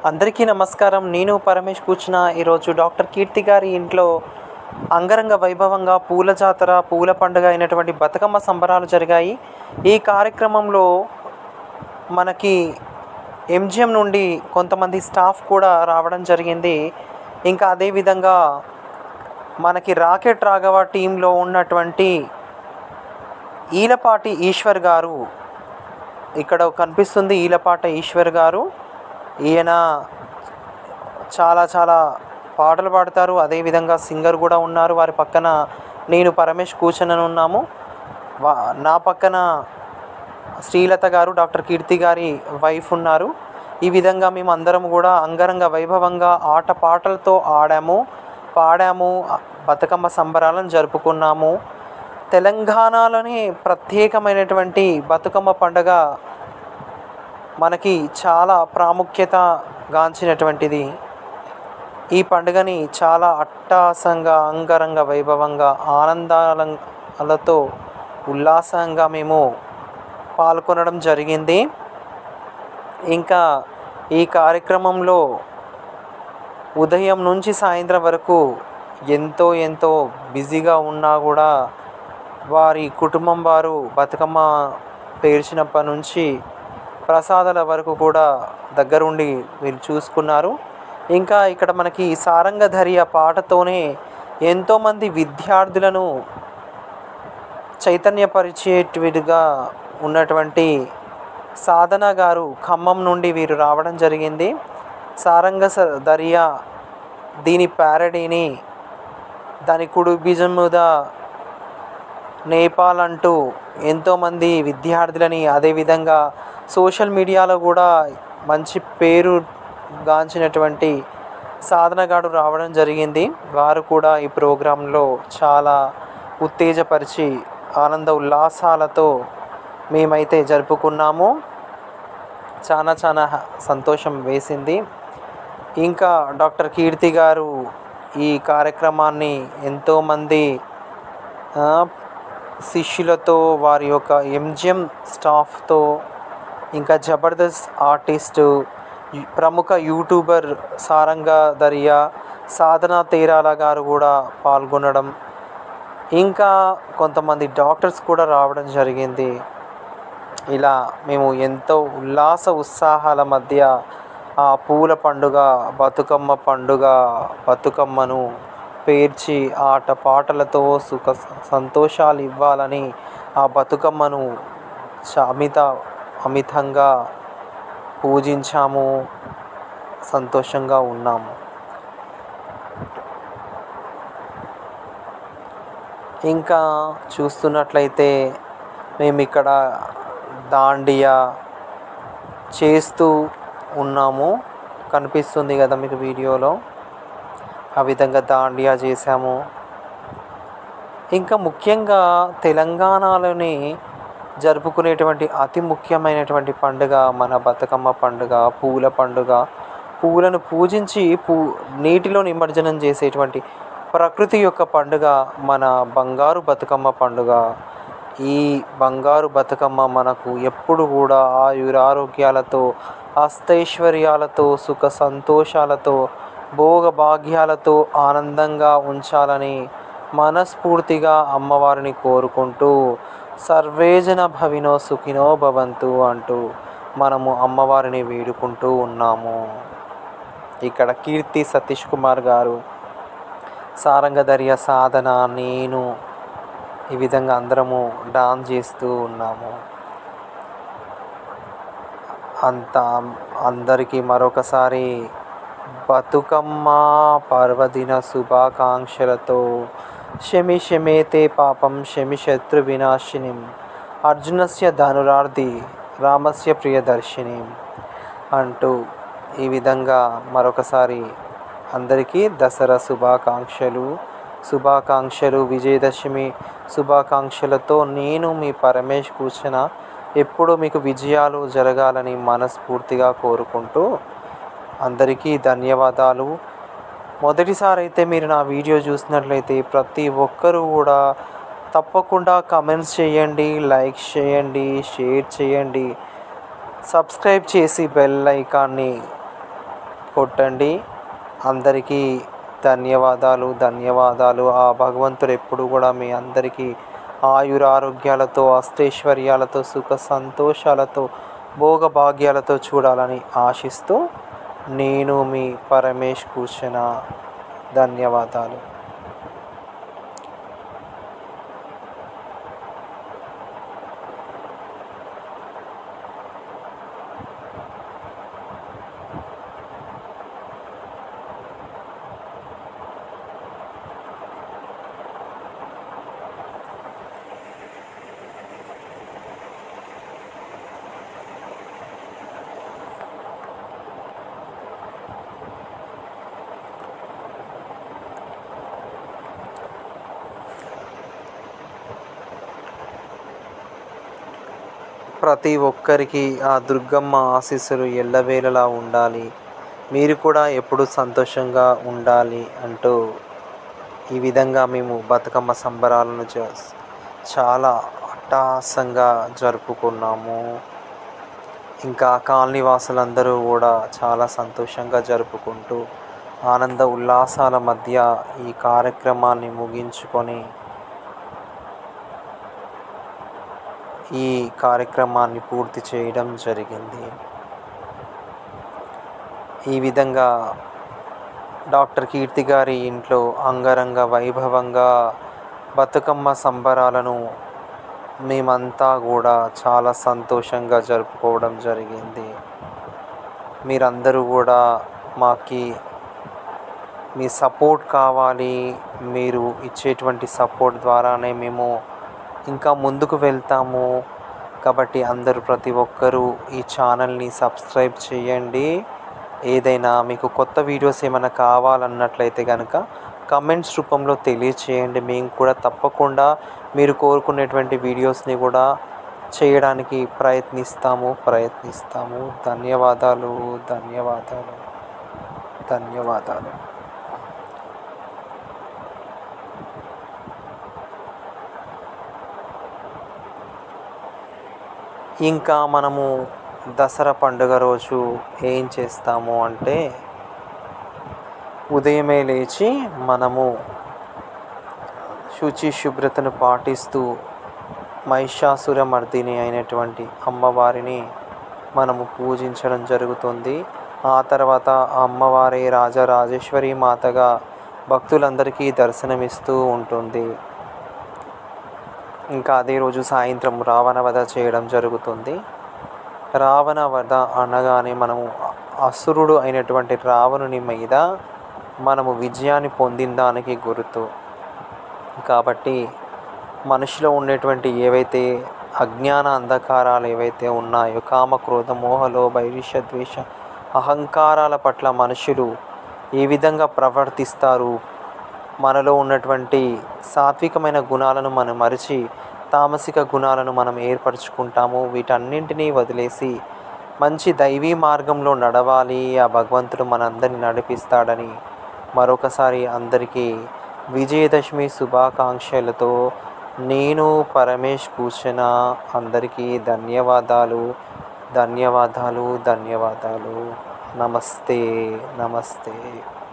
అందరికీ నమస్కారం నేను పరమేష్ కూర్చున్న ఈరోజు డాక్టర్ కీర్తి గారి ఇంట్లో అంగరంగ వైభవంగా పూల జాతర పూల పండుగ అయినటువంటి బతుకమ్మ సంబరాలు జరిగాయి ఈ కార్యక్రమంలో మనకి ఎంజిఎం నుండి కొంతమంది స్టాఫ్ కూడా రావడం జరిగింది ఇంకా అదేవిధంగా మనకి రాకెట్ రాఘవ టీంలో ఉన్నటువంటి ఈలపాటి ఈశ్వర్ గారు ఇక్కడ కనిపిస్తుంది ఈలపాట ఈశ్వర్ గారు ఈయన చాలా చాలా పాటలు పాడతారు అదేవిధంగా సింగర్ కూడా ఉన్నారు వారి పక్కన నేను పరమేష్ కూర్చొని ఉన్నాము వా నా పక్కన శ్రీలత గారు డాక్టర్ కీర్తి గారి వైఫ్ ఉన్నారు ఈ విధంగా మేము అందరం కూడా అంగరంగ వైభవంగా ఆట పాటలతో ఆడాము పాడాము బతుకమ్మ సంబరాలను జరుపుకున్నాము తెలంగాణలోనే ప్రత్యేకమైనటువంటి బతుకమ్మ పండుగ మనకి చాలా ప్రాముఖ్యత గాంచినటువంటిది ఈ పండుగని చాలా అట్టాసంగా అంగరంగ వైభవంగా ఆనందాలతో ఉల్లాసంగా మేము పాల్గొనడం జరిగింది ఇంకా ఈ కార్యక్రమంలో ఉదయం నుంచి సాయంత్రం వరకు ఎంతో ఎంతో బిజీగా ఉన్నా కూడా వారి కుటుంబం వారు బతుకమ్మ పేర్చినప్పటి నుంచి ప్రసాదాల వరకు కూడా దగ్గరుండి వీళ్ళు చూసుకున్నారు ఇంకా ఇక్కడ మనకి సారంగధర్య పాటతోనే ఎంతోమంది విద్యార్థులను చైతన్యపరిచేటివిగా ఉన్నటువంటి సాధన గారు ఖమ్మం నుండి వీరు రావడం జరిగింది సారంగ స- దర్యా దీని ప్యారడీని దాని కుడి బీజం మీద నేపాల్ అంటూ ఎంతోమంది విద్యార్థులని అదేవిధంగా సోషల్ మీడియాలో కూడా మంచి పేరు గాంచినటువంటి సాధనగాడు రావడం జరిగింది వారు కూడా ఈ ప్రోగ్రాంలో చాలా ఉత్తేజపరిచి ఆనంద ఉల్లాసాలతో మేమైతే జరుపుకున్నాము చాలా చాలా హ- సంతోషం వేసింది ఇంకా డాక్టర్ కీర్తి గారు ఈ కార్యక్రమాన్ని ఎంతోమంది ఆ, శిష్యులతో వారి యొక్క ఎంజిఎం స్టాఫ్తో ఇంకా జబర్దస్త్ ఆర్టిస్టు యు- ప్రముఖ యూట్యూబర్ సారంగా దరియా సాధన తేరాల గారు కూడా పాల్గొనడం ఇంకా కొంతమంది డాక్టర్స్ కూడా రావడం జరిగింది ఇలా మేము ఎంతో ఉల్లాస ఉత్సాహాల మధ్య ఆ పూల పండుగ బతుకమ్మ పండుగ బతుకమ్మను పేర్చి ఆట పాటలతో సుఖ సంతోషాలు ఇవ్వాలని ఆ బతుకమ్మను చ- అమిత అమితంగా పూజించాము సంతోషంగా ఉన్నాము ఇంకా చూస్తున్నట్లయితే మేము ఇక్కడ దాండియా చేస్తూ ఉన్నాము కనిపిస్తుంది కదా మీకు వీడియోలో ఆ విధంగా దాండియా చేశాము ఇంకా ముఖ్యంగా తెలంగాణలోని జరుపుకునేటువంటి అతి ముఖ్యమైనటువంటి పండుగ మన బతుకమ్మ పండుగ పూల పండుగ పూలను పూజించి పూ నీటిలో నిమజ్జనం చేసేటువంటి ప్రకృతి యొక్క పండుగ మన బంగారు బతుకమ్మ పండుగ ఈ బంగారు బతుకమ్మ మనకు ఎప్పుడు కూడా ఆయురారోగ్యాలతో అష్టైశ్వర్యాలతో సుఖ సంతోషాలతో భోగ భాగ్యాలతో ఆనందంగా ఉంచాలని మనస్ఫూర్తిగా అమ్మవారిని కోరుకుంటూ సర్వేజన భవినో సుఖినో భవంతు అంటూ మనము అమ్మవారిని వేడుకుంటూ ఉన్నాము ఇక్కడ కీర్తి సతీష్ కుమార్ గారు సారంగధర్య సాధన నేను ఈ విధంగా అందరము డాన్స్ చేస్తూ ఉన్నాము అంత అందరికీ మరొకసారి బతుకమ్మ పర్వదిన శుభాకాంక్షలతో శమి శమేతే పాపం శమి శత్రు వినాశినిం అర్జునస్య ధనురార్థి రామస్య ప్రియదర్శిని అంటూ ఈ విధంగా మరొకసారి అందరికీ దసరా శుభాకాంక్షలు శుభాకాంక్షలు విజయదశమి శుభాకాంక్షలతో నేను మీ పరమేష్ కూర్చున్న ఎప్పుడూ మీకు విజయాలు జరగాలని మనస్ఫూర్తిగా కోరుకుంటూ అందరికీ ధన్యవాదాలు మొదటిసారి అయితే మీరు నా వీడియో చూసినట్లయితే ప్రతి ఒక్కరూ కూడా తప్పకుండా కమెంట్స్ చేయండి లైక్ చేయండి షేర్ చేయండి సబ్స్క్రైబ్ చేసి బెల్ ఐకాన్ని కొట్టండి అందరికీ ధన్యవాదాలు ధన్యవాదాలు ఆ భగవంతుడు ఎప్పుడు కూడా మీ అందరికీ ఆయురారోగ్యాలతో అష్టైశ్వర్యాలతో సుఖ సంతోషాలతో భోగభాగ్యాలతో చూడాలని ఆశిస్తూ నేను మీ పరమేష్ కూర్చున్న ధన్యవాదాలు ప్రతి ఒక్కరికి ఆ దుర్గమ్మ ఆశీస్సులు ఎల్లవేళలా ఉండాలి మీరు కూడా ఎప్పుడు సంతోషంగా ఉండాలి అంటూ ఈ విధంగా మేము బతుకమ్మ సంబరాలను చ చాలా అట్టహాసంగా జరుపుకున్నాము ఇంకా కాలనీ వాసులందరూ కూడా చాలా సంతోషంగా జరుపుకుంటూ ఆనంద ఉల్లాసాల మధ్య ఈ కార్యక్రమాన్ని ముగించుకొని ఈ కార్యక్రమాన్ని పూర్తి చేయడం జరిగింది ఈ విధంగా డాక్టర్ కీర్తి గారి ఇంట్లో అంగరంగ వైభవంగా బతుకమ్మ సంబరాలను మేమంతా కూడా చాలా సంతోషంగా జరుపుకోవడం జరిగింది మీరందరూ కూడా మాకి మీ సపోర్ట్ కావాలి మీరు ఇచ్చేటువంటి సపోర్ట్ ద్వారానే మేము ఇంకా ముందుకు వెళ్తాము కాబట్టి అందరూ ప్రతి ఒక్కరూ ఈ ఛానల్ని సబ్స్క్రైబ్ చేయండి ఏదైనా మీకు కొత్త వీడియోస్ ఏమైనా కావాలన్నట్లయితే కనుక కమెంట్స్ రూపంలో తెలియచేయండి మేము కూడా తప్పకుండా మీరు కోరుకునేటువంటి వీడియోస్ని కూడా చేయడానికి ప్రయత్నిస్తాము ప్రయత్నిస్తాము ధన్యవాదాలు ధన్యవాదాలు ధన్యవాదాలు ఇంకా మనము దసరా పండుగ రోజు ఏం చేస్తాము అంటే ఉదయమే లేచి మనము శుచి శుభ్రతను పాటిస్తూ మహిషాసుర మర్దిని అయినటువంటి అమ్మవారిని మనము పూజించడం జరుగుతుంది ఆ తర్వాత ఆ అమ్మవారి రాజరాజేశ్వరి మాతగా భక్తులందరికీ దర్శనమిస్తూ ఉంటుంది ఇంకా అదే రోజు సాయంత్రం రావణ వధ చేయడం జరుగుతుంది రావణ వధ అనగానే మనము అసురుడు అయినటువంటి రావణుని మీద మనము విజయాన్ని పొందిన దానికి గుర్తు కాబట్టి మనిషిలో ఉండేటువంటి ఏవైతే అజ్ఞాన అంధకారాలు ఏవైతే ఉన్నాయో కామ క్రోధ మోహలో భైరిష ద్వేష అహంకారాల పట్ల మనుషులు ఏ విధంగా ప్రవర్తిస్తారు మనలో ఉన్నటువంటి సాత్వికమైన గుణాలను మనం మరిచి తామసిక గుణాలను మనం ఏర్పరచుకుంటాము వీటన్నింటినీ వదిలేసి మంచి దైవీ మార్గంలో నడవాలి ఆ భగవంతుడు మనందరిని నడిపిస్తాడని మరొకసారి అందరికీ విజయదశమి శుభాకాంక్షలతో నేను పరమేష్ కూర్చున్న అందరికీ ధన్యవాదాలు ధన్యవాదాలు ధన్యవాదాలు నమస్తే నమస్తే